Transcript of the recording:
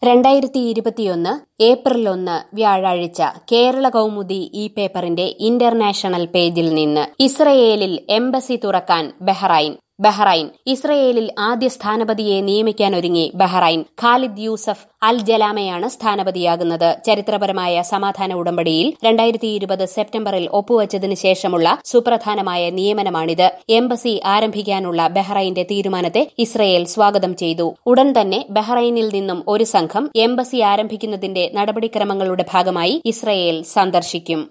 രണ്ടായിരത്തി ഇരുപത്തിയൊന്ന് ഏപ്രിൽ ഒന്ന് വ്യാഴാഴ്ച കേരള കൗമുദി ഈ പേപ്പറിന്റെ ഇന്റർനാഷണൽ പേജിൽ നിന്ന് ഇസ്രയേലിൽ എംബസി തുറക്കാൻ ബഹ്റൈൻ ബഹ്റൈൻ ഇസ്രയേലിൽ ആദ്യ സ്ഥാനപതിയെ നിയമിക്കാനൊരുങ്ങി ബഹ്റൈൻ ഖാലിദ് യൂസഫ് അൽ ജലാമയാണ് സ്ഥാനപതിയാകുന്നത് ചരിത്രപരമായ സമാധാന ഉടമ്പടിയിൽ രണ്ടായിരത്തി ഇരുപത് സെപ്റ്റംബറിൽ ഒപ്പുവച്ചതിന് ശേഷമുള്ള സുപ്രധാനമായ നിയമനമാണിത് എംബസി ആരംഭിക്കാനുള്ള ബഹ്റൈന്റെ തീരുമാനത്തെ ഇസ്രയേൽ സ്വാഗതം ചെയ്തു ഉടൻ തന്നെ ബഹ്റൈനിൽ നിന്നും ഒരു സംഘം എംബസി ആരംഭിക്കുന്നതിന്റെ നടപടിക്രമങ്ങളുടെ ഭാഗമായി ഇസ്രയേൽ സന്ദർശിക്കും